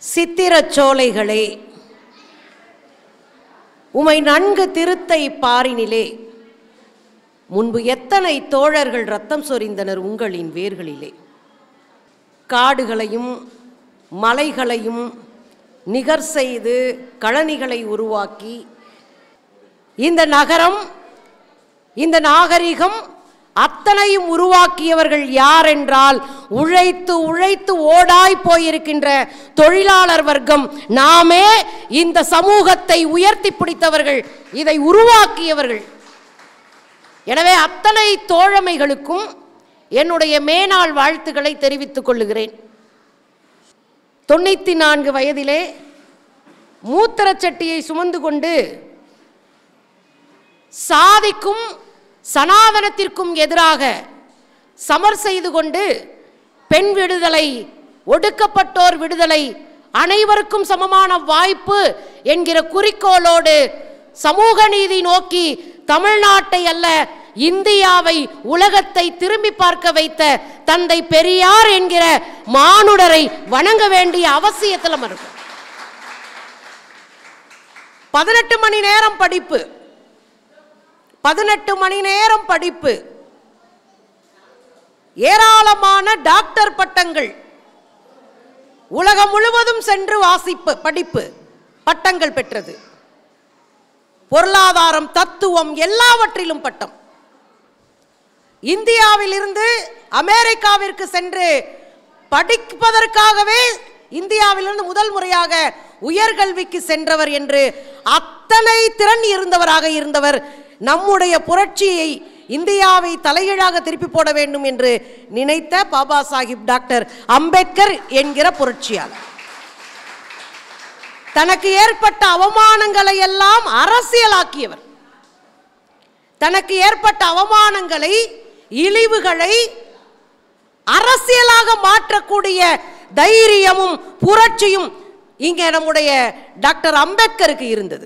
சித்திரச் சோலைகளே உமை நன்கு திருத்தை பாரினிலே முன்பு எத்தனை தோழர்கள் ரத்தம் சொரிந்தனர் உங்களின் வேர்களிலே காடுகளையும் மலைகளையும் நிகர் செய்து கழனிகளை உருவாக்கி இந்த நகரம் இந்த நாகரிகம் அத்தனையும் உருவாக்கியவர்கள் யார் என்றால் உழைத்து உழைத்து ஓடாய் போயிருக்கின்ற தொழிலாளர் வர்க்கம் நாமே இந்த சமூகத்தை உயர்த்தி பிடித்தவர்கள் இதை உருவாக்கியவர்கள் எனவே அத்தனை தோழமைகளுக்கும் என்னுடைய மேனாள் வாழ்த்துக்களை தெரிவித்துக் கொள்ளுகிறேன் தொண்ணூற்றி நான்கு வயதிலே மூத்திரச் சட்டியை சுமந்து கொண்டு சாதிக்கும் சனாதனத்திற்கும் எதிராக சமர் செய்து கொண்டு பெண் விடுதலை ஒடுக்கப்பட்டோர் விடுதலை அனைவருக்கும் சமமான வாய்ப்பு என்கிற குறிக்கோளோடு சமூக நீதி நோக்கி தமிழ்நாட்டை அல்ல இந்தியாவை உலகத்தை திரும்பி பார்க்க வைத்த தந்தை பெரியார் என்கிற மானுடரை வணங்க வேண்டிய அவசியத்தில் நம்ம இருக்கோம் பதினெட்டு மணி நேரம் படிப்பு பதினெட்டு மணி நேரம் படிப்பு ஏராளமான டாக்டர் பட்டங்கள் உலகம் முழுவதும் சென்று வாசிப்பு படிப்பு பட்டங்கள் பெற்றது பொருளாதாரம் தத்துவம் எல்லாவற்றிலும் பட்டம் இந்தியாவிலிருந்து அமெரிக்காவிற்கு சென்று படிப்பதற்காகவே இந்தியாவிலிருந்து முதல் முறையாக உயர்கல்விக்கு சென்றவர் என்று அத்தனை திறன் இருந்தவராக இருந்தவர் நம்முடைய புரட்சியை இந்தியாவை தலைகீழாக திருப்பி போட வேண்டும் என்று நினைத்த பாபா சாஹிப் டாக்டர் அம்பேத்கர் என்கிற புரட்சியாளர் தனக்கு ஏற்பட்ட அவமானங்களை எல்லாம் அரசியலாக்கியவர் தனக்கு ஏற்பட்ட அவமானங்களை இழிவுகளை அரசியலாக மாற்றக்கூடிய தைரியமும் புரட்சியும் இங்கே நம்முடைய டாக்டர் அம்பேத்கருக்கு இருந்தது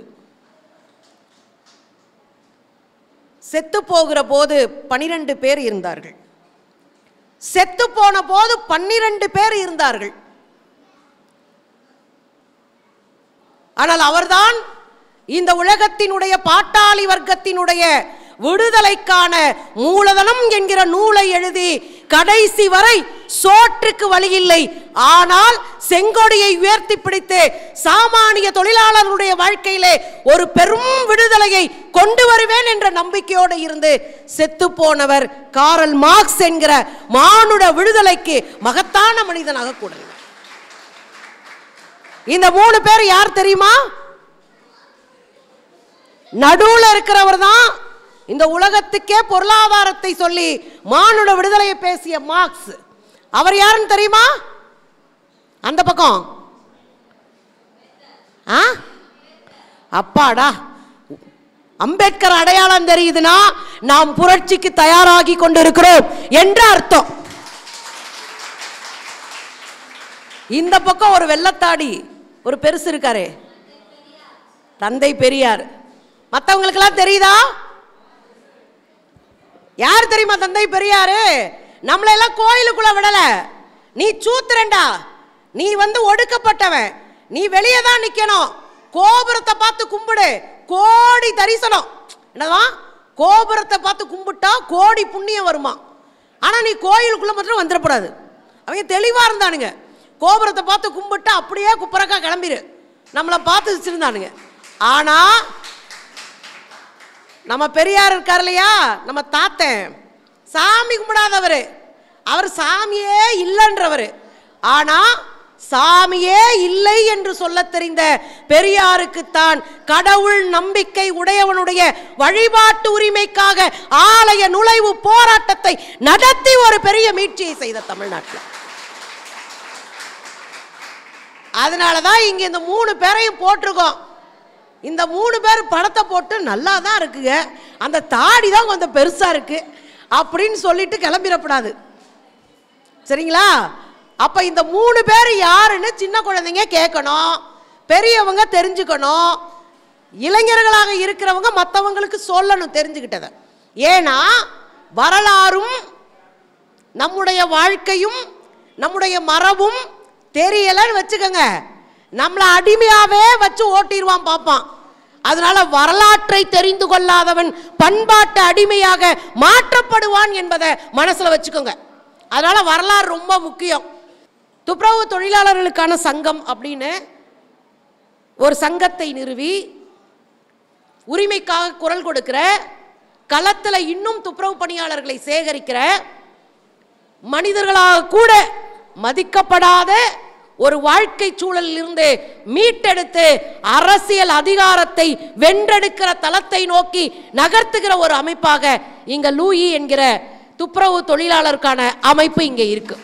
செத்து போகிற போது பனிரெண்டு பேர் இருந்தார்கள் செத்து போன போது பன்னிரண்டு பேர் இருந்தார்கள் ஆனால் அவர்தான் இந்த உலகத்தினுடைய பாட்டாளி வர்க்கத்தினுடைய விடுதலைக்கான மூலதனம் என்கிற நூலை எழுதி கடைசி வரை சோற்றுக்கு வழியில்லை ஆனால் செங்கொடியை உயர்த்தி பிடித்து சாமானிய தொழிலாளர்களுடைய வாழ்க்கையிலே ஒரு பெரும் விடுதலையை கொண்டு வருவேன் என்ற நம்பிக்கையோடு இருந்து செத்து போனவர் காரல் மார்க்ஸ் என்கிற மானுட விடுதலைக்கு மகத்தான மனிதனாக கூட இந்த மூணு பேர் யார் தெரியுமா நடுவுல இருக்கிறவர் தான் இந்த உலகத்துக்கே பொருளாதாரத்தை சொல்லி மானுட விடுதலையை பேசிய மார்க்ஸ் அவர் யாருன்னு தெரியுமா அந்த பக்கம் ஆ அப்பாடா அம்பேத்கர் அடையாளம் தெரியுதுன்னா நாம் புரட்சிக்கு தயாராகி கொண்டிருக்கிறோம் என்ற அர்த்தம் இந்த பக்கம் ஒரு வெள்ளத்தாடி ஒரு பெருசு இருக்காரு தந்தை பெரியார் மற்றவங்களுக்கெல்லாம் தெரியுதா யார் தெரியுமா தந்தை பெரியாரு நம்மளை எல்லாம் கோயிலுக்குள்ள விடல நீ சூத்திரண்டா நீ வந்து ஒடுக்கப்பட்டவன் நீ வெளியே தான் நிக்கணும் கோபுரத்தை பார்த்து கும்பிடு கோடி தரிசனம் என்னதான் கோபுரத்தை பார்த்து கும்பிட்டா கோடி புண்ணியம் வருமா ஆனா நீ கோயிலுக்குள்ள மாத்திரம் வந்துடக்கூடாது அவங்க தெளிவா இருந்தானுங்க கோபுரத்தை பார்த்து கும்பிட்டு அப்படியே குப்பரக்கா கிளம்பிரு நம்மளை பார்த்து வச்சிருந்தானுங்க ஆனா நம்ம பெரியார் இருக்கார் இல்லையா நம்ம தாத்தன் சாமி கும்பிடாதவர் அவர் சாமியே இல்லைன்றவர் ஆனா சாமியே இல்லை என்று சொல்ல தெரிந்த பெரியாருக்குத்தான் கடவுள் நம்பிக்கை உடையவனுடைய வழிபாட்டு உரிமைக்காக ஆலய நுழைவு போராட்டத்தை நடத்தி ஒரு பெரிய மீட்சியை செய்த தமிழ்நாட்டில் அதனால தான் இங்க இந்த மூணு பேரையும் போட்டிருக்கோம் இந்த மூணு பேர் படத்தை போட்டு நல்லா தான் இருக்குங்க அந்த தாடி தான் கொஞ்சம் பெருசா இருக்கு அப்படின்னு சொல்லிட்டு கிளம்பிடக்கூடாது சரிங்களா அப்ப இந்த மூணு பேர் யாருன்னு சின்ன குழந்தைங்க கேட்கணும் பெரியவங்க தெரிஞ்சுக்கணும் இளைஞர்களாக இருக்கிறவங்க மற்றவங்களுக்கு சொல்லணும் தெரிஞ்சுக்கிட்டதை ஏன்னா வரலாறும் நம்முடைய வாழ்க்கையும் நம்முடைய மரபும் தெரியலன்னு வச்சுக்கோங்க நம்மளை அடிமையாவே வச்சு ஓட்டிடுவான் பார்ப்பான் அதனால வரலாற்றை தெரிந்து கொள்ளாதவன் பண்பாட்டு அடிமையாக மாற்றப்படுவான் என்பதை மனசுல வச்சுக்கோங்க அதனால வரலாறு ரொம்ப முக்கியம் துப்புரவு தொழிலாளர்களுக்கான சங்கம் அப்படின்னு ஒரு சங்கத்தை நிறுவி உரிமைக்காக குரல் கொடுக்கிற களத்தில் இன்னும் துப்புரவு பணியாளர்களை சேகரிக்கிற மனிதர்களாக கூட மதிக்கப்படாத ஒரு வாழ்க்கை சூழலில் இருந்து மீட்டெடுத்து அரசியல் அதிகாரத்தை வென்றெடுக்கிற தளத்தை நோக்கி நகர்த்துகிற ஒரு அமைப்பாக இங்க லூயி என்கிற துப்புரவு தொழிலாளருக்கான அமைப்பு இங்க இருக்கு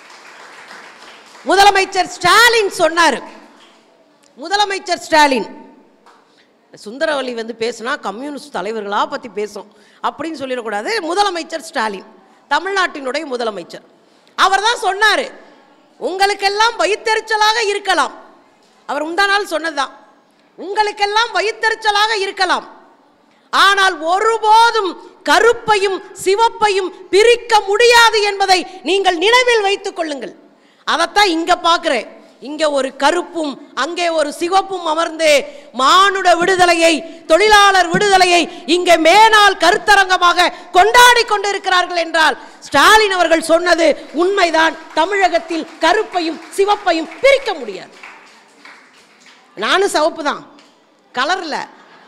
முதலமைச்சர் ஸ்டாலின் சொன்னார் முதலமைச்சர் ஸ்டாலின் சுந்தரவல்லி வந்து பேசினா கம்யூனிஸ்ட் தலைவர்களா பத்தி பேசும் அப்படின்னு சொல்லிடக்கூடாது முதலமைச்சர் ஸ்டாலின் தமிழ்நாட்டினுடைய முதலமைச்சர் அவர் தான் சொன்னார் உங்களுக்கெல்லாம் வயிற்றெரிச்சலாக இருக்கலாம் அவர் முந்தா நாள் சொன்னதுதான் உங்களுக்கெல்லாம் வயிற்றெரிச்சலாக இருக்கலாம் ஆனால் ஒருபோதும் கருப்பையும் சிவப்பையும் பிரிக்க முடியாது என்பதை நீங்கள் நினைவில் வைத்துக் கொள்ளுங்கள் அதைத்தான் இங்க பார்க்கிறேன் இங்க ஒரு கருப்பும் அங்கே ஒரு சிவப்பும் அமர்ந்து மானுட விடுதலையை தொழிலாளர் விடுதலையை இங்கே மேனால் கருத்தரங்கமாக கொண்டாடி கொண்டிருக்கிறார்கள் என்றால் ஸ்டாலின் அவர்கள் சொன்னது உண்மைதான் தமிழகத்தில் கருப்பையும் சிவப்பையும் பிரிக்க முடியாது நானும் சிவப்பு தான் கலர்ல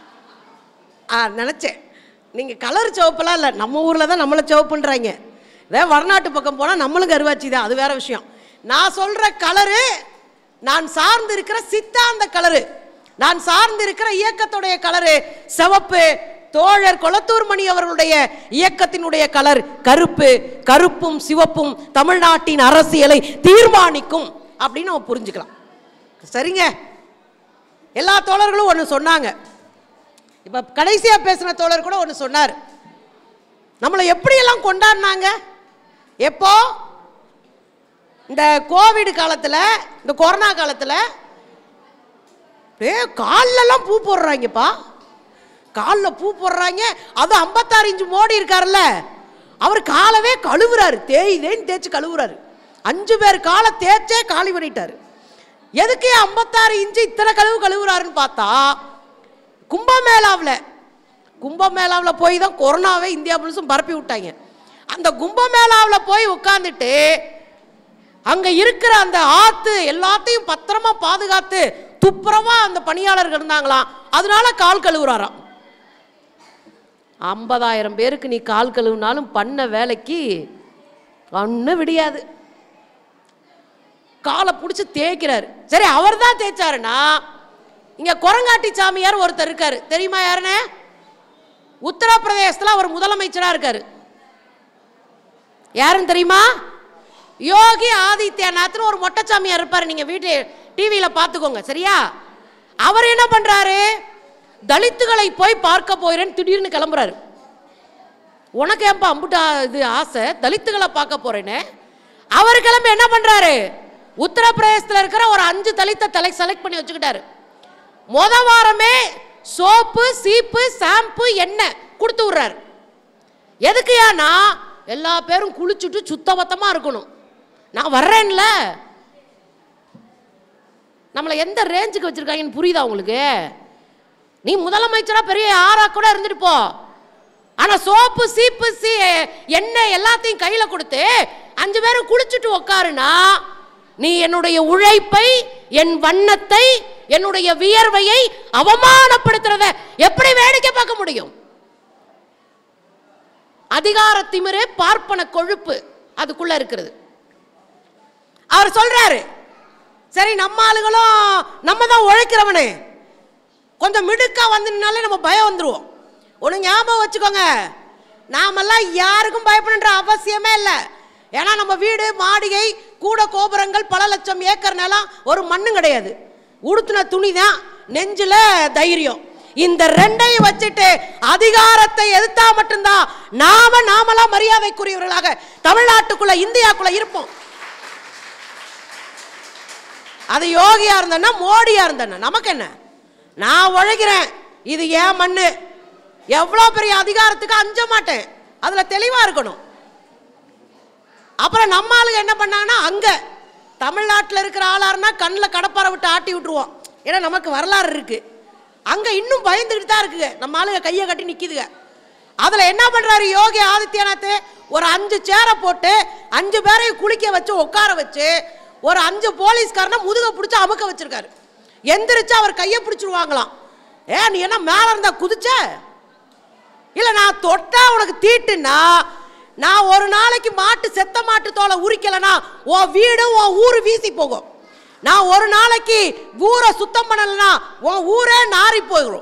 ஆ நினச்சேன் நீங்கள் கலர் சிவப்பெல்லாம் இல்லை நம்ம ஊரில் தான் நம்மளை சிவப்புன்றாங்க இதே வடநாட்டு பக்கம் போனால் நம்மளும் கருவாச்சி தான் அது வேற விஷயம் நான் சொல்கிற கலரு நான் சார்ந்து இருக்கிற சித்தாந்த கலரு நான் சார்ந்து இருக்கிற இயக்கத்துடைய கலரு சிவப்பு தோழர் கொளத்தூர் மணி அவர்களுடைய இயக்கத்தினுடைய கலர் கருப்பு கருப்பும் சிவப்பும் தமிழ்நாட்டின் அரசியலை தீர்மானிக்கும் அப்படின்னு நம்ம புரிஞ்சுக்கலாம் சரிங்க எல்லா தோழர்களும் ஒன்று சொன்னாங்க இப்போ கடைசியாக பேசின தோழர் கூட ஒன்று சொன்னார் நம்மளை எப்படியெல்லாம் கொண்டாடினாங்க எப்போ இந்த கோவிட் காலத்தில் இந்த கொரோனா காலத்தில் ஏ கால்லெல்லாம் பூ போடுறாங்கப்பா காலில் பூ போடுறாங்க அது ஐம்பத்தாறு இன்ச்சு மோடி இருக்காருல்ல அவர் காலவே கழுவுறாரு தேய் தேய்ன்னு தேய்ச்சி கழுவுறாரு அஞ்சு பேர் காலை தேய்ச்சே காலி பண்ணிட்டாரு எதுக்கு ஐம்பத்தாறு இன்ச்சு இத்தனை கழுவு கழுவுறாருன்னு பார்த்தா கும்பமேளாவில் கும்பமேளாவில் போய் தான் கொரோனாவே இந்தியா முழுசும் பரப்பி விட்டாங்க அந்த கும்பமேளாவில் போய் உட்காந்துட்டு அங்கே இருக்கிற அந்த ஆத்து எல்லாத்தையும் பத்திரமா பாதுகாத்து துப்புரமா அந்த பணியாளர்கள் இருந்தாங்களாம் அதனால கால் கழுவுறாராம் ஐம்பதாயிரம் பேருக்கு நீ கால் கழுவுனாலும் பண்ண வேலைக்கு ஒன்றும் விடியாது காலை பிடிச்சி தேய்க்கிறாரு சரி அவர் தான் தேய்ச்சாருன்னா இங்க குரங்காட்டி சாமியார் ஒருத்தர் இருக்காரு தெரியுமா யாருன்னு உத்தரப்பிரதேசத்தில் அவர் முதலமைச்சரா இருக்காரு யாருன்னு தெரியுமா யோகி ஆதித்யநாத்னு ஒரு மொட்டை சாமியார் இருப்பார் நீங்க வீட்டு டிவியில பார்த்துக்கோங்க சரியா அவர் என்ன பண்றாரு தலித்துகளை போய் பார்க்க போகிறேன்னு திடீர்னு கிளம்புறாரு உனக்கு ஏன்பா அம்புட்டா இது ஆசை தலித்துகளை பார்க்க போறேன்னு அவர் கிளம்பி என்ன பண்றாரு உத்தரப்பிரதேசத்தில் இருக்கிற ஒரு அஞ்சு தலித்த தலை செலக்ட் பண்ணி வச்சுக்கிட்டாரு முத வாரமே சோப்பு சீப்பு ஷாம்பு எண்ணெய் கொடுத்து விடுறாரு எதுக்குயானா எல்லா பேரும் குளிச்சுட்டு சுத்தபத்தமாக இருக்கணும் நான் வர்றேன்ல நம்மளை எந்த ரேஞ்சுக்கு வச்சிருக்காங்கன்னு புரியுதா உங்களுக்கு நீ முதலமைச்சரா பெரிய ஆறா கூட இருந்துட்டு போ ஆனா சோப்பு சீப்பு சீ எண்ணெய் எல்லாத்தையும் கையில கொடுத்து அஞ்சு பேரும் குளிச்சுட்டு உக்காருனா நீ என்னுடைய உழைப்பை என் வண்ணத்தை என்னுடைய வியர்வையை அவமானப்படுத்துறத எப்படி வேடிக்கை பார்க்க முடியும் அதிகார திமிரு பார்ப்பன கொழுப்பு அதுக்குள்ள இருக்கிறது அவர் சொல்றாரு சரி நம்ம ஆளுகளும் நம்ம தான் உழைக்கிறவனே கொஞ்சம் மிடுக்கா வந்துனாலே நம்ம பயம் வந்துருவோம் ஒன்று ஞாபகம் வச்சுக்கோங்க நாமெல்லாம் யாருக்கும் பயப்படுன்ற அவசியமே இல்லை ஏன்னா நம்ம வீடு மாளிகை கூட கோபுரங்கள் பல லட்சம் ஏக்கர் நிலம் ஒரு மண்ணும் கிடையாது உடுத்தின துணி தான் நெஞ்சில் தைரியம் இந்த ரெண்டையும் வச்சுட்டு அதிகாரத்தை எதிர்த்தா மட்டும்தான் நாம நாமளா மரியாதைக்குரியவர்களாக தமிழ்நாட்டுக்குள்ள இந்தியாக்குள்ள இருப்போம் அது யோகியா இருந்தேன்னா மோடியா இருந்தேன்னா நமக்கு என்ன நான் உழைக்கிறேன் இது ஏன் மண்ணு எவ்வளோ பெரிய அதிகாரத்துக்கு அஞ்ச மாட்டேன் அதுல தெளிவா இருக்கணும் அப்புறம் நம்ம ஆளுங்க என்ன பண்ணாங்கன்னா அங்க தமிழ்நாட்டில் இருக்கிற ஆளாருனா கண்ணில் கடப்பாரை விட்டு ஆட்டி விட்டுருவோம் ஏன்னா நமக்கு வரலாறு இருக்கு அங்கே இன்னும் பயந்துக்கிட்டு தான் இருக்குங்க நம்ம ஆளுங்க கையை கட்டி நிற்கிதுங்க அதில் என்ன பண்ணுறாரு யோகி ஆதித்யநாத் ஒரு அஞ்சு சேரை போட்டு அஞ்சு பேரையும் குளிக்க வச்சு உட்கார வச்சு ஒரு அஞ்சு போலீஸ்காரனை முதுக பிடிச்சி அமுக்க வச்சிருக்காரு எந்திரிச்சு அவர் கையை பிடிச்சிருவாங்களாம் ஏ நீ என்ன மேலே இருந்தா குதிச்ச இல்லை நான் தொட்டா உனக்கு தீட்டுன்னா நான் ஒரு நாளைக்கு மாட்டு செத்த மாட்டு தோலை உரிக்கலைன்னா உன் வீடு உன் ஊர் வீசி போகும் நான் ஒரு நாளைக்கு ஊரை சுத்தம் பண்ணலைன்னா உன் ஊரே நாறி போயிடும்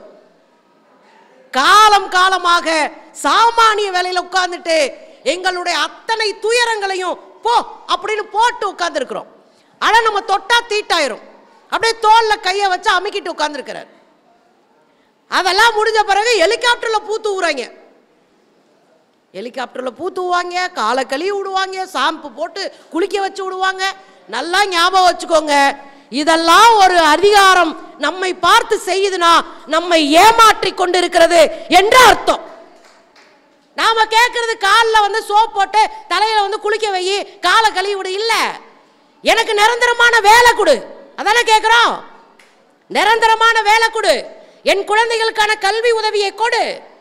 காலம் காலமாக சாமானிய வேலையில உட்கார்ந்துட்டு எங்களுடைய அத்தனை துயரங்களையும் போ அப்படின்னு போட்டு உட்கார்ந்துருக்கிறோம் ஆனா நம்ம தொட்டா தீட்டாயிரும் அப்படியே தோல்ல கையை வச்சு அமுக்கிட்டு உட்கார்ந்துருக்கிறார் அதெல்லாம் முடிஞ்ச பிறகு ஹெலிகாப்டர்ல பூத்து ஊறாங்க ஹெலிகாப்டர்ல பூத்து ஊவாங்க காலை கழுவி விடுவாங்க ஷாம்பு போட்டு குளிக்க வச்சு விடுவாங்க நல்லா ஞாபகம் வச்சுக்கோங்க இதெல்லாம் ஒரு அதிகாரம் நம்மை பார்த்து செய்யுதுன்னா நம்மை ஏமாற்றி கொண்டிருக்கிறது என்று அர்த்தம் நாம கேட்கறது காலில் வந்து சோப் போட்டு தலையில வந்து குளிக்க வை காலை கழுவி விடு இல்ல எனக்கு நிரந்தரமான வேலை கொடு அதானே கேட்குறோம் நிரந்தரமான வேலை கொடு என் குழந்தைகளுக்கான கல்வி உதவியை கொடு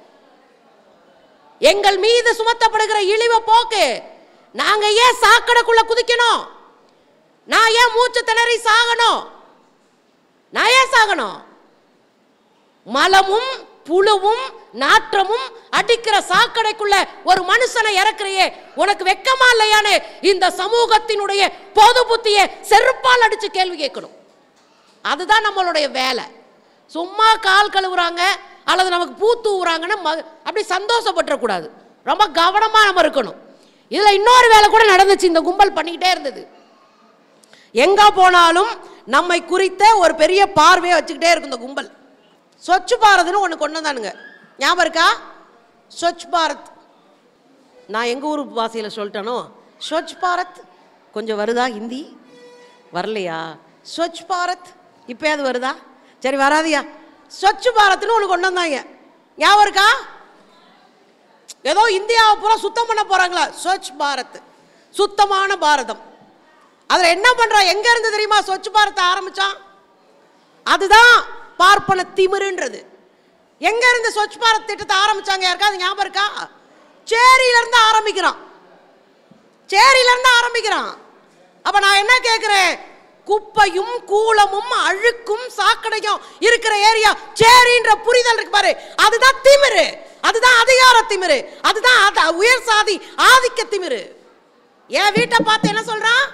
எங்கள் மீது சுமத்தப்படுகிற இழிவு போக்கு நாங்க ஏன் சாக்கடைக்குள்ள குதிக்கணும் நான் ஏன் மூச்சு திணறி சாகணும் நான் ஏன் சாகணும் மலமும் புழுவும் நாற்றமும் அடிக்கிற சாக்கடைக்குள்ள ஒரு மனுஷனை இறக்குறியே உனக்கு வெக்கமா இல்லையான்னு இந்த சமூகத்தினுடைய பொது புத்திய செருப்பால் அடிச்சு கேள்வி கேட்கணும் அதுதான் நம்மளுடைய வேலை சும்மா கால் கழுவுறாங்க அல்லது நமக்கு பூ தூவுறாங்கன்னு ம அப்படி சந்தோஷப்பட்டுறக்கூடாது ரொம்ப கவனமாக நம்ம இருக்கணும் இதில் இன்னொரு வேலை கூட நடந்துச்சு இந்த கும்பல் பண்ணிக்கிட்டே இருந்தது எங்கே போனாலும் நம்மை குறித்த ஒரு பெரிய பார்வையை வச்சுக்கிட்டே இருக்கும் இந்த கும்பல் ஸ்வச் பாரத்னு ஒன்று கொண்டு வந்தானுங்க ஞாபகம் இருக்கா ஸ்வச் பாரத் நான் எங்கள் ஊர் பாஷையில் சொல்லிட்டேனோ ஸ்வச் பாரத் கொஞ்சம் வருதா ஹிந்தி வரலையா ஸ்வச் பாரத் இப்போயாவது வருதா சரி வராதியா ஸ்வச் பாரத்னு ஒன்று கொண்டு வந்தாங்க ஞாபகம் இருக்கா ஏதோ இந்தியாவை பூரா சுத்தம் பண்ண போறாங்களா ஸ்வச் பாரத் சுத்தமான பாரதம் அதில் என்ன பண்றா எங்க இருந்து தெரியுமா ஸ்வச் பாரத் ஆரம்பிச்சான் அதுதான் பார்ப்பன திமிருன்றது எங்க இருந்து ஸ்வச் பாரத் திட்டத்தை ஆரம்பிச்சாங்க யாருக்காவது ஞாபகம் இருக்கா சேரியில இருந்து ஆரம்பிக்கிறான் சேரியில இருந்து ஆரம்பிக்கிறான் அப்ப நான் என்ன கேட்கிறேன் குப்பையும் கூலமும் அழுக்கும் சாக்கடையும் இருக்கிற ஏரியா சேரின்ற புரிதல் இருக்கு பாரு அதுதான் திமிரு அதுதான் அதிகார திமிரு அதுதான் அத- உயர் சாதி ஆதிக்க திமிரு என் வீட்டை பார்த்து என்ன சொல்றான்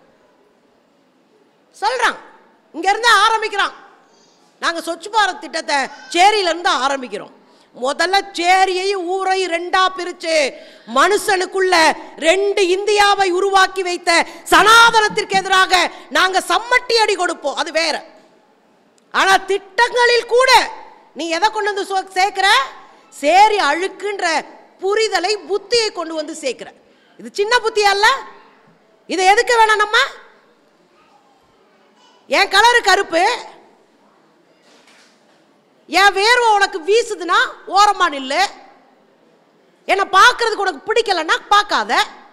சொல்றான் இங்க இருந்து ஆரம்பிக்கிறான் நாங்க சொச்சு பாரத் திட்டத்தை சேரியில இருந்து ஆரம்பிக்கிறோம் முதல்ல சேரியை ஊரை ரெண்டா பிரிச்சு மனுஷனுக்குள்ள ரெண்டு இந்தியாவை உருவாக்கி வைத்த சனாதனத்திற்கு எதிராக நாங்க சம்மட்டி அடி கொடுப்போம் அது வேற ஆனா திட்டங்களில் கூட நீ எதை கொண்டு வந்து சோ- சேர்க்கிற சேரி அழுக்குன்ற புரிதலை புத்தியை கொண்டு வந்து சேர்க்கிற இது சின்ன புத்தி அல்ல இதை எதுக்கு வேணாம் நம்ம என் கலரு கருப்பு என் வேர்வை உனக்கு வீசுதுன்னா ஓரமா நில்லு என்னை பார்க்கறதுக்கு உனக்கு பிடிக்கலன்னா பார்க்காத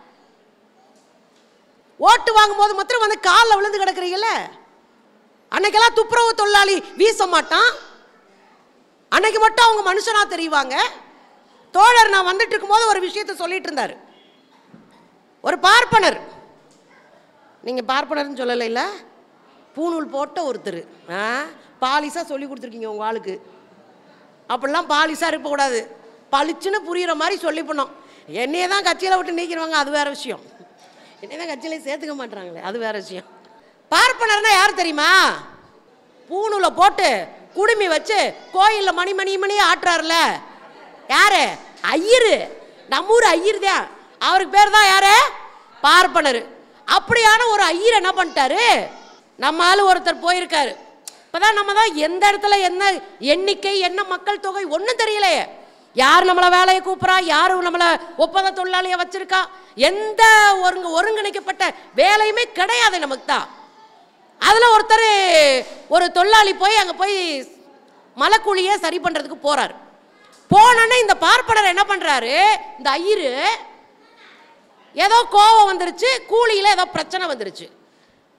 ஓட்டு வாங்கும்போது மாத்திரம் வந்து காலில் விழுந்து கிடக்குறீங்கல்ல அன்னைக்கெல்லாம் துப்புரவு தொழிலாளி வீச மாட்டான் அன்னைக்கு மட்டும் அவங்க மனுஷனா தெரிவாங்க தோழர் நான் வந்துட்டு இருக்கும்போது ஒரு விஷயத்தை சொல்லிட்டு இருந்தார் ஒரு பார்ப்பனர் நீங்கள் பார்ப்பனர்னு சொல்லலை இல்லை பூணூல் போட்ட ஒருத்தர் ஆ பாலிசாக சொல்லி கொடுத்துருக்கீங்க உங்கள் ஆளுக்கு அப்படிலாம் பாலிசாக இருக்கக்கூடாது பளிச்சுன்னு புரியுற மாதிரி சொல்லி பண்ணோம் என்னையே தான் கட்சியில் விட்டு நீக்கிடுவாங்க அது வேற விஷயம் என்னைய தான் கட்சியிலே சேர்த்துக்க மாட்டாங்களே அது வேற விஷயம் பார்ப்பனர்னா யார் தெரியுமா பூணூலை போட்டு குடுமி வச்சு கோயிலில் மணி மணி மணி ஆட்டுறாருல யாரு ஐயரு நம்ம ஊர் ஐயர் தான் அவருக்கு பேர் தான் யாரு பார்ப்பனர் அப்படியான ஒரு ஐயர் என்ன பண்ணிட்டாரு நம்ம ஆளு ஒருத்தர் போயிருக்காரு இப்பதான் நம்ம தான் எந்த இடத்துல என்ன எண்ணிக்கை என்ன மக்கள் தொகை ஒன்றும் தெரியலையே யார் நம்மளை வேலையை கூப்பிட்றா யார் நம்மளை ஒப்பந்த தொழிலாளியை வச்சிருக்கா எந்த ஒருங்க ஒருங்கிணைக்கப்பட்ட வேலையுமே கிடையாது நமக்கு தான் அதில் ஒருத்தர் ஒரு தொழிலாளி போய் அங்கே போய் மலைக்குழியை சரி பண்ணுறதுக்கு போகிறார் போனோன்னே இந்த பார்ப்பனர் என்ன பண்ணுறாரு இந்த ஐயரு ஏதோ கோவம் வந்துருச்சு கூலியில் ஏதோ பிரச்சனை வந்துருச்சு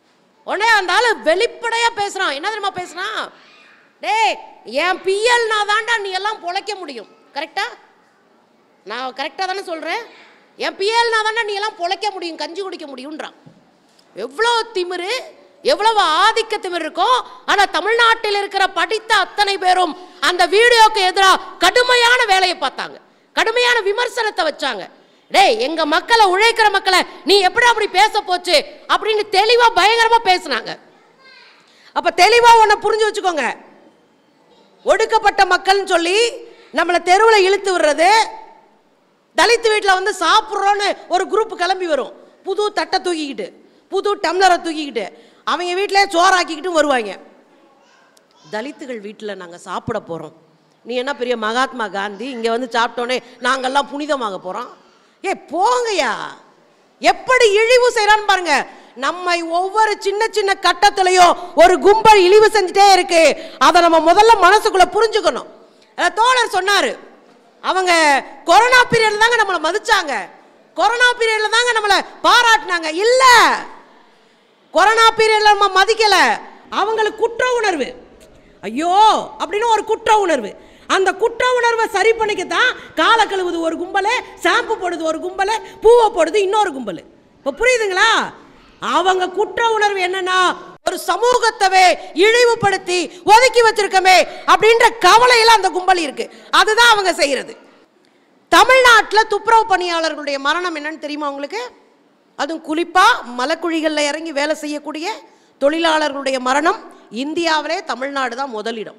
உடனே அந்த ஆளு வெளிப்படையா பேசுறான் என்ன தெரியுமா பேசுறான் டேய் என் பிஎல்னா தான்டா நீ எல்லாம் பொழைக்க முடியும் கரெக்டா நான் கரெக்டாக தானே சொல்கிறேன் என் பிஎல்னா தானே நீ எல்லாம் பொழைக்க முடியும் கஞ்சி குடிக்க முடியுன்றான் எவ்வளோ திமிரு எவ்வளவு ஆதிக்க திமிரு இருக்கும் ஆனா தமிழ்நாட்டில் இருக்கிற படித்த அத்தனை பேரும் அந்த வீடியோக்கு எதிராக கடுமையான வேலையை பார்த்தாங்க கடுமையான விமர்சனத்தை வச்சாங்க டேய் எங்க மக்களை உழைக்கிற மக்களை நீ எப்படி அப்படி பேச போச்சு அப்படின்னு தெளிவா பயங்கரமா பேசுனாங்க அப்ப தெளிவா ஒன்ன புரிஞ்சு வச்சுக்கோங்க ஒடுக்கப்பட்ட மக்கள்னு சொல்லி நம்மளை தெருவில் இழுத்து விடுறது தலித் வீட்டில் வந்து சாப்பிட்றோன்னு ஒரு குரூப் கிளம்பி வரும் புது தட்டை தூக்கிக்கிட்டு புது டம்ளரை தூக்கிக்கிட்டு அவங்க வீட்டிலே சோறாக்கிக்கிட்டு வருவாங்க தலித்துகள் வீட்டில் நாங்கள் சாப்பிட போகிறோம் நீ என்ன பெரிய மகாத்மா காந்தி இங்கே வந்து சாப்பிட்டோன்னே நாங்கள்லாம் புனிதமாக போகிறோம் ஏ போங்கய்யா எப்படி இழிவு செய்கிறான்னு பாருங்க நம்மை ஒவ்வொரு சின்ன சின்ன கட்டத்திலையும் ஒரு கும்பல் இழிவு செஞ்சுட்டே இருக்கு அதை நம்ம முதல்ல மனசுக்குள்ள புரிஞ்சுக்கணும் அஹ் தோழர் சொன்னாரு அவங்க கொரோனா பீரியட்ல தாங்க நம்மளை மதிச்சாங்க கொரோனா பீரியட்ல தாங்க நம்மளை பாராட்டினாங்க இல்ல கொரோனா பீரியட்ல நம்ம மதிக்கல அவங்களுக்கு குற்ற உணர்வு ஐயோ அப்படின்னு ஒரு குற்ற உணர்வு அந்த குற்ற உணர்வை சரி பண்ணிக்கத்தான் காலை கழுவுது ஒரு கும்பல் ஷாம்பு போடுது ஒரு கும்பல் பூவை போடுது இன்னொரு கும்பல் இப்போ புரியுதுங்களா அவங்க குற்ற உணர்வு என்னன்னா ஒரு சமூகத்தவே இழிவுபடுத்தி ஒதுக்கி வச்சிருக்கமே அப்படின்ற கவலையில அந்த கும்பல் இருக்கு அதுதான் அவங்க செய்யறது தமிழ்நாட்டில் துப்புரவு பணியாளர்களுடைய மரணம் என்னன்னு தெரியுமா உங்களுக்கு அதுவும் குறிப்பா மலக்குழிகளில் இறங்கி வேலை செய்யக்கூடிய தொழிலாளர்களுடைய மரணம் இந்தியாவிலே தமிழ்நாடு தான் முதலிடம்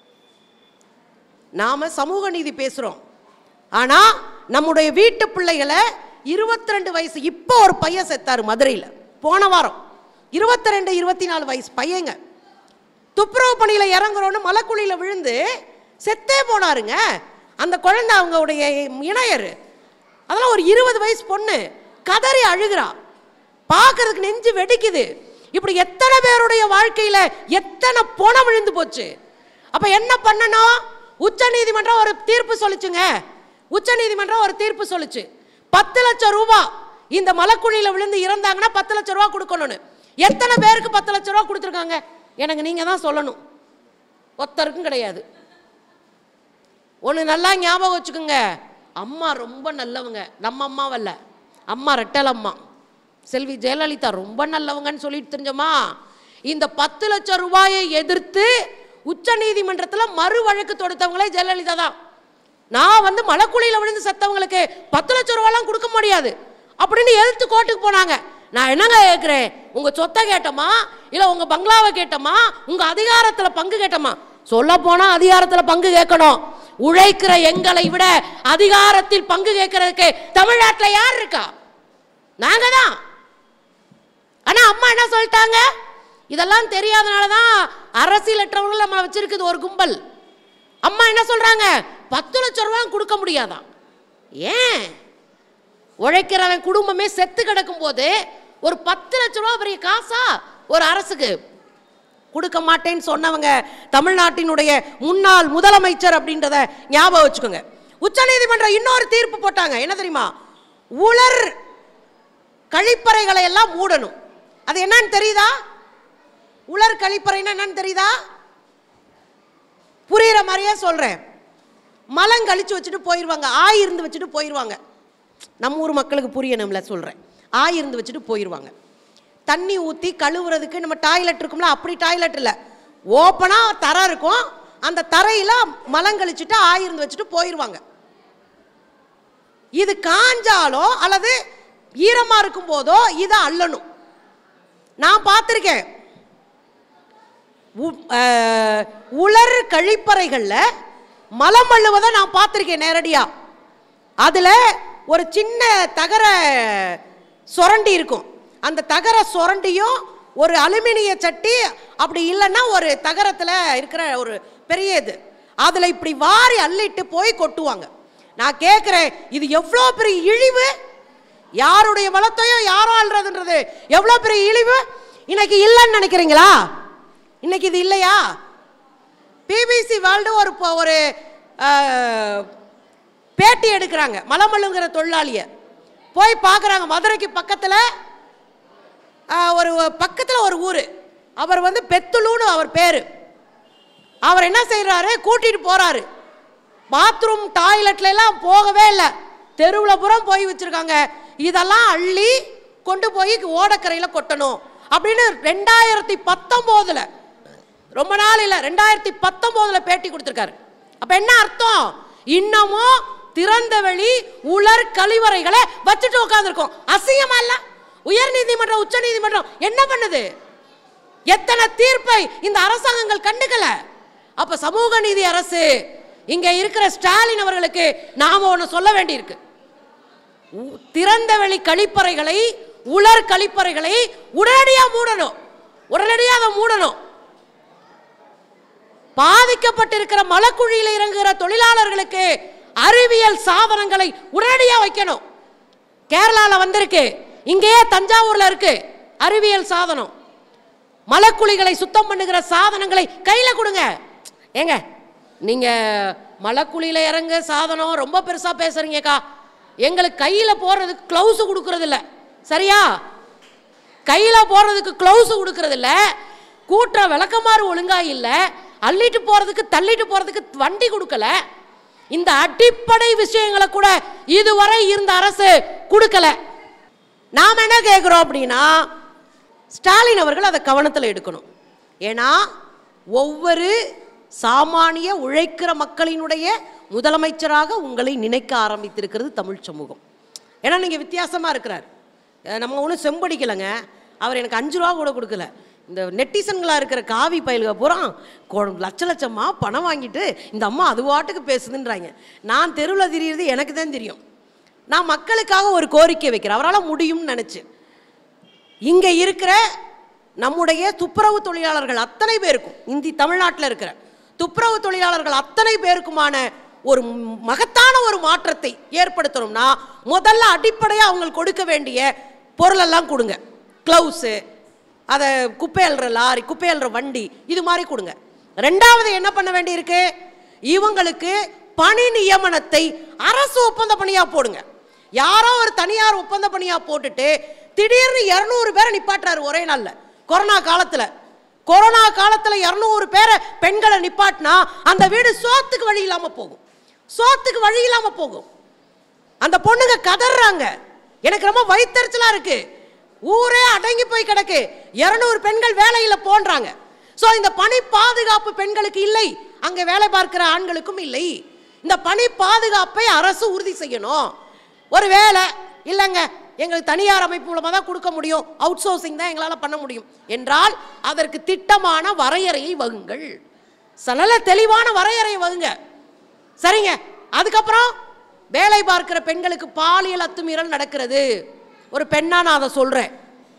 நாம சமூக நீதி பேசுறோம் ஆனா நம்முடைய வீட்டு பிள்ளைகளை 22 ரெண்டு வயசு இப்போ ஒரு பையன் செத்தாரு மதுரையில் போன வாரம் 22 ரெண்டு இருபத்தி நாலு வயசு பையங்க துப்புரவு பணியில இறங்குறோன்னு மலைக்குழியில விழுந்து செத்தே போனாருங்க அந்த குழந்தை அவங்களுடைய இணையர் அதெல்லாம் ஒரு இருபது வயசு பொண்ணு கதறி அழுகிறா பார்க்கறதுக்கு நெஞ்சு வெடிக்குது இப்படி எத்தனை பேருடைய வாழ்க்கையில எத்தனை பணம் விழுந்து போச்சு அப்ப என்ன பண்ணணும் உச்ச நீதிமன்றம் ஒரு தீர்ப்பு சொல்லுச்சுங்க உச்ச நீதிமன்றம் ஒரு தீர்ப்பு சொல்லுச்சு பத்து லட்சம் ரூபாய் இந்த மலைக்குழியில விழுந்து இறந்தாங்கன்னா பத்து லட்சம் ரூபாய் கொடுக்கணும்னு எத்தனை பேருக்கு பத்து லட்சம் ரூபாய் கொடுத்துருக்காங்க எனக்கு நீங்க தான் சொல்லணும் ஒருத்தருக்கும் கிடையாது ஒன்று நல்லா ஞாபகம் வச்சுக்கோங்க அம்மா ரொம்ப நல்லவங்க நம்ம அம்மாவல்ல அம்மா ரெட்டல் அம்மா செல்வி ஜெயலலிதா ரொம்ப நல்லவங்கன்னு சொல்லிட்டு தெரிஞ்சோமா இந்த பத்து லட்சம் ரூபாயை எதிர்த்து உச்ச நீதிமன்றத்தில் மறு வழக்கு தொடுத்தவங்களே ஜெயலலிதா தான் நான் வந்து மலைக்குழியில் விழுந்து செத்தவங்களுக்கு பத்து லட்சம் ரூபாலாம் கொடுக்க முடியாது அப்படின்னு எதிர்த்து கோர்ட்டுக்கு போனாங்க நான் என்னங்க கேட்குறேன் உங்க சொத்தை கேட்டோமா இல்லை உங்க பங்களாவை கேட்டோமா உங்க அதிகாரத்துல பங்கு கேட்டோமா சொல்ல போனா அதிகாரத்துல பங்கு கேட்கணும் உழைக்கிற எங்களை விட அதிகாரத்தில் பங்கு கேட்கறதுக்கு தமிழ்நாட்டுல யார் இருக்கா நாங்க தான் ஆனா அம்மா என்ன சொல்லிட்டாங்க இதெல்லாம் தெரியாதனால தான் அரசியலற்றவர்கள் நம்ம வச்சிருக்குது ஒரு கும்பல் அம்மா என்ன சொல்றாங்க பத்து லட்சம் ரூபாய் கொடுக்க முடியாதான் ஏன் உழைக்கிறவன் குடும்பமே செத்து கிடக்கும் போது ஒரு பத்து லட்ச ரூபா பெரிய காசா ஒரு அரசுக்கு கொடுக்க மாட்டேன்னு சொன்னவங்க தமிழ்நாட்டினுடைய முன்னாள் முதலமைச்சர் அப்படின்றத ஞாபகம் வச்சுக்கோங்க உச்சநீதிமன்றம் இன்னொரு தீர்ப்பு போட்டாங்க என்ன தெரியுமா உலர் கழிப்பறைகளை எல்லாம் மூடணும் அது என்னன்னு தெரியுதா உலர் கழிப்பறைன்னா என்னன்னு தெரியுதா புரியுற மாதிரியே சொல்றேன் மலம் கழிச்சு வச்சுட்டு போயிடுவாங்க ஆய் இருந்து வச்சுட்டு போயிடுவாங்க நம்ம ஊர் மக்களுக்கு புரியணும்ல சொல்கிறேன் ஆய் இருந்து வச்சுட்டு போயிடுவாங்க தண்ணி ஊற்றி கழுவுறதுக்கு நம்ம டாய்லெட் இருக்கும்ல அப்படி டாய்லெட் இல்லை ஓப்பனாக தரை இருக்கும் அந்த தரையில் மலம் கழிச்சுட்டு ஆய் இருந்து வச்சுட்டு போயிடுவாங்க இது காஞ்சாலோ அல்லது ஈரமாக இருக்கும் போதோ இதை அள்ளணும் நான் பார்த்துருக்கேன் உ- அஹ், உலர் கழிப்பறைகளில் மலம் அள்ளுவதை நான் பார்த்துருக்கேன் நேரடியாக அதில் ஒரு சின்ன தகர சுரண்டி இருக்கும் அந்த தகர சுரண்டியும் ஒரு அலுமினிய சட்டி அப்படி இல்லைன்னா ஒரு தகரத்தில் இருக்கிற ஒரு பெரிய இது அதில் இப்படி வாரி அள்ளிட்டு போய் கொட்டுவாங்க நான் கேட்குறேன் இது எவ்வளோ பெரிய இழிவு யாருடைய வளத்தையோ யாரோ அல்றதுன்றது எவ்வளோ பெரிய இழிவு இன்னைக்கு இல்லைன்னு நினைக்கிறீங்களா இன்னைக்கு இது இல்லையா பிபிசி வேர்ல்டு ஒரு ப- ஒரு அஹ், பேட்டி எடுக்கிறாங்க மலமல்லுங்கிற தொழிலாளிய போய் பார்க்குறாங்க மதுரைக்கு பக்கத்தில் ஒரு பக்கத்தில் ஒரு ஊர் அவர் வந்து பெத்துலுன்னு அவர் பேரு அவர் என்ன செய்றாரு கூட்டிட்டு போறாரு பாத்ரூம் டாய்லெட்ல எல்லாம் போகவே இல்லை தெருவில் புறம் போய் வச்சிருக்காங்க இதெல்லாம் அள்ளி கொண்டு போய் ஓடக்கரையில் கொட்டணும் அப்படின்னு ரெண்டாயிரத்தி பத்தொம்போதுல ரொம்ப நாள் இல்லை ரெண்டாயிரத்தி பத்தொம்போதுல பேட்டி கொடுத்துருக்காரு அப்ப என்ன அர்த்தம் இன்னமும் திறந்த வெளி உலர் கழிவறைகளை வச்சுட்டு உட்காந்துருக்கோம் அசிங்கமா இல்ல உயர் நீதிமன்றம் உச்ச நீதிமன்றம் என்ன பண்ணுது எத்தனை தீர்ப்பை இந்த அரசாங்கங்கள் கண்டுக்கல அப்ப சமூக நீதி அரசு இங்க இருக்கிற ஸ்டாலின் அவர்களுக்கு நாம ஒண்ணு சொல்ல வேண்டியிருக்கு உ- திறந்த வெளி கழிப்பறைகளை உலர் கழிப்பறைகளை உடனடியா மூடணும் உடனடியா அதை மூடணும் பாதிக்கப்பட்டிருக்கிற மலக்குழியில் இறங்குகிற தொழிலாளர்களுக்கு அறிவியல் சாதனங்களை உடனடியா வைக்கணும் கேரளால வந்திருக்கு இங்கேயே தஞ்சாவூர்ல இருக்கு அறிவியல் சாதனம் மலக்குழிகளை சுத்தம் பண்ணுகிற சாதனங்களை கையில கொடுங்க ஏங்க நீங்க மலக்குழியில இறங்க சாதனம் ரொம்ப பெருசா பேசுறீங்கக்கா எங்களுக்கு கையில போடுறதுக்கு க்ளவுஸ் கொடுக்கறது இல்ல சரியா கையில போடுறதுக்கு க்ளவுஸ் கொடுக்கறது இல்ல கூட்டுற விளக்கமாறு ஒழுங்கா இல்ல அள்ளிட்டு போறதுக்கு தள்ளிட்டு போறதுக்கு வண்டி கொடுக்கல இந்த அடிப்படை விஷயங்களை கூட இதுவரை இருந்த அரசு கொடுக்கல நாம என்ன கேட்குறோம் அப்படின்னா ஸ்டாலின் அவர்கள் அதை கவனத்தில் எடுக்கணும் ஏன்னா ஒவ்வொரு சாமானிய உழைக்கிற மக்களினுடைய முதலமைச்சராக உங்களை நினைக்க ஆரம்பித்திருக்கிறது தமிழ் சமூகம் ஏன்னா நீங்கள் வித்தியாசமாக இருக்கிறார் அஹ் நம்ம ஒன்றும் செம்படிக்கலைங்க அவர் எனக்கு அஞ்சு ரூபா கூட கொடுக்கல இந்த நெட்டிசன்களாக இருக்கிற காவி பயல்க பூரா கொ- லட்ச லட்சமாக பணம் வாங்கிட்டு இந்த அம்மா அது வாட்டுக்கு பேசுதுன்றாங்க நான் தெருவில் திரியிறது எனக்கு தான் தெரியும் நான் மக்களுக்காக ஒரு கோரிக்கை வைக்கிறேன் அவரால் முடியும்னு நினச்சி இங்கே இருக்கிற நம்முடைய துப்புரவு தொழிலாளர்கள் அத்தனை பேருக்கும் இந்தி தமிழ்நாட்டில் இருக்கிற துப்புரவு தொழிலாளர்கள் அத்தனை பேருக்குமான ஒரு ம்- மகத்தான ஒரு மாற்றத்தை ஏற்படுத்தணும்னா முதல்ல அடிப்படையாக அவங்களுக்கு கொடுக்க வேண்டிய பொருளெல்லாம் கொடுங்க க்ளவுஸு அதை குப்பை அள்ளுற லாரி குப்பை அள்ளுற வண்டி இது மாதிரி கொடுங்க ரெண்டாவது என்ன பண்ண வேண்டியிருக்கு இவங்களுக்கு பணி நியமனத்தை அரசு ஒப்பந்த பணியா போடுங்க யாரோ ஒரு தனியார் ஒப்பந்த பணியா போட்டுட்டு திடீர்னு இரநூறு பேரை நிப்பாட்டுறாரு ஒரே நாள்ல கொரோனா காலத்துல கொரோனா காலத்துல இரநூறு பேரை பெண்களை நிப்பாட்டினா அந்த வீடு சோத்துக்கு வழி இல்லாம போகும் சோத்துக்கு வழி இல்லாம போகும் அந்த பொண்ணுங்க கதறாங்க எனக்கு ரொம்ப வயித்தெரிச்சலா இருக்கு ஊரே அடங்கி போய் கிடக்கு இருநூறு பெண்கள் வேலையில போன்றாங்க சோ இந்த பணி பாதுகாப்பு பெண்களுக்கு இல்லை அங்க வேலை பார்க்கிற ஆண்களுக்கும் இல்லை இந்த பணி பாதுகாப்பை அரசு உறுதி செய்யணும் ஒரு வேலை இல்லைங்க எங்களுக்கு தனியார் அமைப்பு மூலமாக தான் கொடுக்க முடியும் அவுட் சோர்சிங் தான் எங்களால் பண்ண முடியும் என்றால் அதற்கு திட்டமான வரையறையை வகுங்கள் நல்ல தெளிவான வரையறையை வகுங்க சரிங்க அதுக்கப்புறம் வேலை பார்க்கிற பெண்களுக்கு பாலியல் அத்துமீறல் நடக்கிறது ஒரு பெண்ணா நான் அதை சொல்றேன்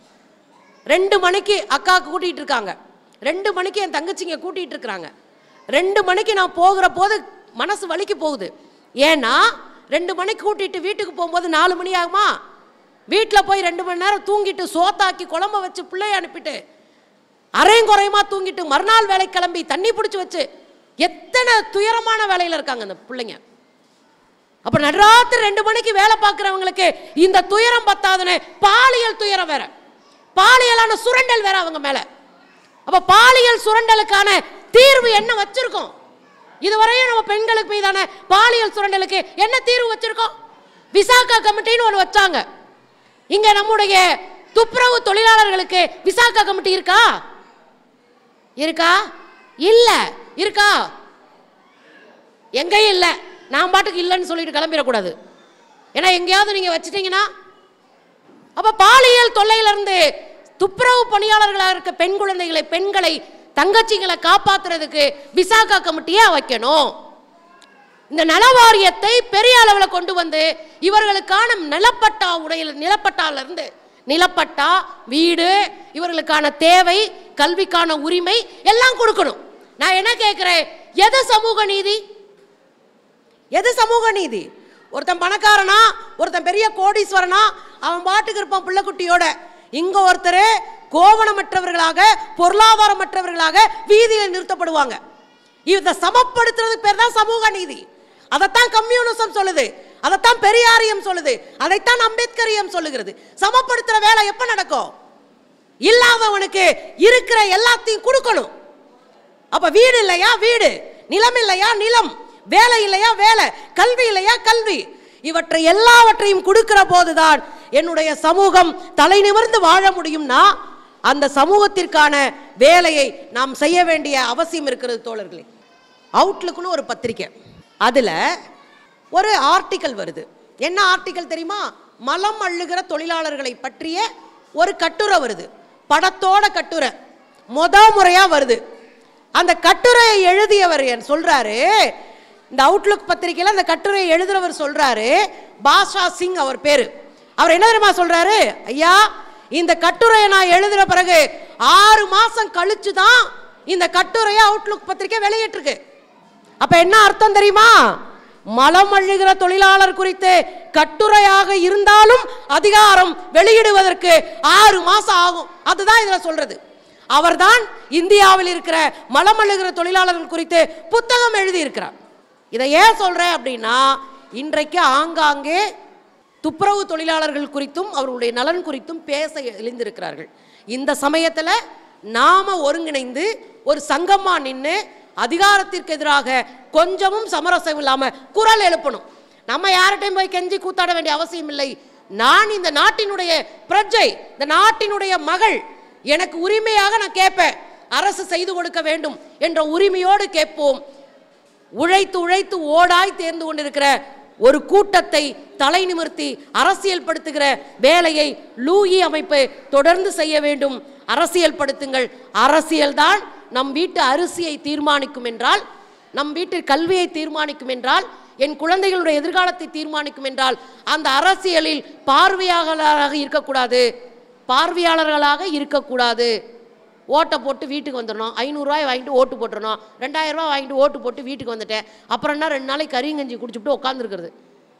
ரெண்டு மணிக்கு அக்காவுக்கு கூட்டிட்டு இருக்காங்க ரெண்டு மணிக்கு என் தங்கச்சிங்க கூட்டிட்டு இருக்கிறாங்க ரெண்டு மணிக்கு நான் போகிற போது மனசு வலிக்கு போகுது ஏன்னா ரெண்டு மணிக்கு கூட்டிட்டு வீட்டுக்கு போகும்போது நாலு மணி ஆகுமா வீட்டில் போய் ரெண்டு மணி நேரம் தூங்கிட்டு சோத்தாக்கி குழம்ப வச்சு பிள்ளைய அனுப்பிட்டு அரையும் குறையுமா தூங்கிட்டு மறுநாள் வேலை கிளம்பி தண்ணி பிடிச்சி வச்சு எத்தனை துயரமான வேலையில் இருக்காங்க அந்த பிள்ளைங்க அப்ப நடுராத்திரி ரெண்டு மணிக்கு வேலை பார்க்குறவங்களுக்கு இந்த துயரம் பத்தாதுன்னு பாலியல் துயரம் வேற பாலியலான சுரண்டல் வேற அவங்க மேல அப்ப பாலியல் சுரண்டலுக்கான தீர்வு என்ன வச்சிருக்கோம் இதுவரையும் நம்ம பெண்களுக்கு மீதான பாலியல் சுரண்டலுக்கு என்ன தீர்வு வச்சிருக்கோம் விசாகா கமிட்டின்னு ஒன்று வச்சாங்க இங்க நம்முடைய துப்புரவு தொழிலாளர்களுக்கு விசாகா கமிட்டி இருக்கா இருக்கா இல்ல இருக்கா எங்கேயும் இல்லை நான் பாட்டுக்கு இல்லைன்னு சொல்லிட்டு கிளம்பிடக்கூடாது ஏன்னா எங்கேயாவது நீங்கள் வச்சிட்டீங்கன்னா அப்போ பாலியல் தொல்லையிலிருந்து துப்புரவு பணியாளர்களாக இருக்க பெண் குழந்தைகளை பெண்களை தங்கச்சிங்களை காப்பாத்துறதுக்கு விசாகா கமிட்டியே வைக்கணும் இந்த நல வாரியத்தை பெரிய அளவில் கொண்டு வந்து இவர்களுக்கான நிலப்பட்டா உடைய நிலப்பட்டால இருந்து நிலப்பட்டா வீடு இவர்களுக்கான தேவை கல்விக்கான உரிமை எல்லாம் கொடுக்கணும் நான் என்ன கேட்கிறேன் எது சமூக நீதி எது சமூக நீதி ஒருத்தன் பணக்காரனா ஒருத்தன் பெரிய கோடீஸ்வரனா அவன் பாட்டுக்கு இருப்பான் பிள்ளைக்குட்டியோட இங்க ஒருத்தர் கோவணமற்றவர்களாக பொருளாதாரமற்றவர்களாக வீதியில் நிறுத்தப்படுவாங்க இதை சமப்படுத்துறது பேர் தான் சமூக நீதி அதைத்தான் கம்யூனிசம் சொல்லுது அதைத்தான் பெரியாரியம் சொல்லுது அதைத்தான் அம்பேத்கரியம் சொல்லுகிறது சமப்படுத்துற வேலை எப்ப நடக்கும் இல்லாதவனுக்கு இருக்கிற எல்லாத்தையும் கொடுக்கணும் அப்ப வீடு இல்லையா வீடு நிலம் இல்லையா நிலம் வேலை இல்லையா வேலை கல்வி இல்லையா கல்வி இவற்றை எல்லாவற்றையும் கொடுக்கிற போதுதான் என்னுடைய சமூகம் தலை நிமிர்ந்து வாழ முடியும்னா அந்த சமூகத்திற்கான வேலையை நாம் செய்ய வேண்டிய அவசியம் இருக்கிறது தோழர்களே அவுட்லுக்குன்னு ஒரு பத்திரிக்கை அதுல ஒரு ஆர்டிக்கல் வருது என்ன ஆர்டிக்கல் தெரியுமா மலம் அள்ளுகிற தொழிலாளர்களை பற்றிய ஒரு கட்டுரை வருது படத்தோட கட்டுரை முத முறையா வருது அந்த கட்டுரையை எழுதியவர் என் சொல்றாரு இந்த அவுட்லுக் பத்திரிக்கையில் அந்த கட்டுரையை எழுதுறவர் சொல்றாரு பாஷா சிங் அவர் பேரு அவர் என்ன தெரியுமா சொல்றாரு ஐயா இந்த கட்டுரையை நான் எழுதுற பிறகு ஆறு மாசம் கழிச்சு தான் இந்த கட்டுரையை அவுட்லுக் பத்திரிக்கை வெளியிட்டிருக்கு அப்ப என்ன அர்த்தம் தெரியுமா மலம் அள்ளுகிற தொழிலாளர் குறித்து கட்டுரையாக இருந்தாலும் அதிகாரம் வெளியிடுவதற்கு ஆறு மாசம் ஆகும் அதுதான் இதுல சொல்றது அவர்தான் இந்தியாவில் இருக்கிற மலம் அள்ளுகிற தொழிலாளர்கள் குறித்து புத்தகம் எழுதியிருக்கிறார் இதை ஏன் சொல்றேன் அப்படின்னா இன்றைக்கு ஆங்காங்கே துப்புரவு தொழிலாளர்கள் குறித்தும் அவர்களுடைய நலன் குறித்தும் பேச எழுந்திருக்கிறார்கள் இந்த சமயத்தில் நாம ஒருங்கிணைந்து ஒரு சங்கமா நின்று அதிகாரத்திற்கு எதிராக கொஞ்சமும் சமரசம் இல்லாம குரல் எழுப்பணும் நம்ம யார்கிட்டையும் போய் கெஞ்சி கூத்தாட வேண்டிய அவசியம் இல்லை நான் இந்த நாட்டினுடைய பிரஜை இந்த நாட்டினுடைய மகள் எனக்கு உரிமையாக நான் கேட்பேன் அரசு செய்து கொடுக்க வேண்டும் என்ற உரிமையோடு கேட்போம் உழைத்து உழைத்து ஓடாய் தேர்ந்து கொண்டிருக்கிற ஒரு கூட்டத்தை தலை நிமிர்த்தி அரசியல் படுத்துகிற வேலையை லூயி அமைப்பு தொடர்ந்து செய்ய வேண்டும் அரசியல் படுத்துங்கள் அரசியல்தான் நம் வீட்டு அரிசியை தீர்மானிக்கும் என்றால் நம் வீட்டு கல்வியை தீர்மானிக்கும் என்றால் என் குழந்தைகளுடைய எதிர்காலத்தை தீர்மானிக்கும் என்றால் அந்த அரசியலில் பார்வையாளராக இருக்கக்கூடாது பார்வையாளர்களாக இருக்கக்கூடாது ஓட்டை போட்டு வீட்டுக்கு வந்துடணும் ஐநூறுரூவாய் வாங்கிட்டு ஓட்டு போட்டுறணும் ரெண்டாயிரம் ரூபாய் வாங்கிட்டு ஓட்டு போட்டு வீட்டுக்கு வந்துட்டேன் அப்புறம் என்ன ரெண்டு நாளைக்கு கறிங்கஞ்சி குடிச்சுட்டு உட்காந்துருக்கிறது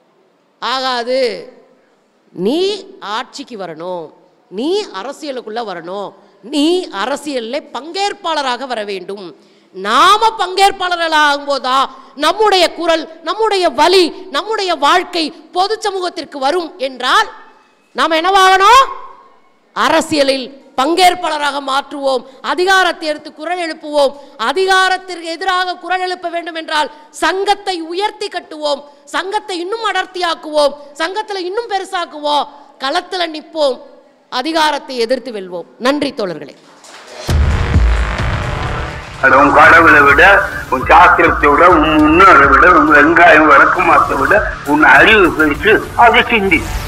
ஆகாது நீ ஆட்சிக்கு வரணும் நீ அரசியலுக்குள்ள வரணும் நீ அரசியலில் பங்கேற்பாளராக வர வேண்டும் நாம பங்கேற்பாளர்களாகும் போதா நம்முடைய குரல் நம்முடைய வலி நம்முடைய வாழ்க்கை பொது சமூகத்திற்கு வரும் என்றால் நாம் என்னவாகணும் அரசியலில் பங்கேற்பாளராக மாற்றுவோம் அதிகாரத்தை எடுத்து குரல் எழுப்புவோம் அதிகாரத்திற்கு எதிராக குரல் எழுப்ப வேண்டும் என்றால் சங்கத்தை உயர்த்தி கட்டுவோம் சங்கத்தை இன்னும் அடர்த்தியாக்குவோம் சங்கத்தில் இன்னும் பெருசாக்குவோம் களத்தில் நிற்போம் அதிகாரத்தை எதிர்த்து வெல்வோம் நன்றி தோழர்களே அது உன் கடவுளை விட உன் சாஸ்திரத்தை விட உன் முன்னோரை விட உன் வெங்காயம் விளக்கமாத்தை விட உன் அறிவு பெருசு அதை சிந்தி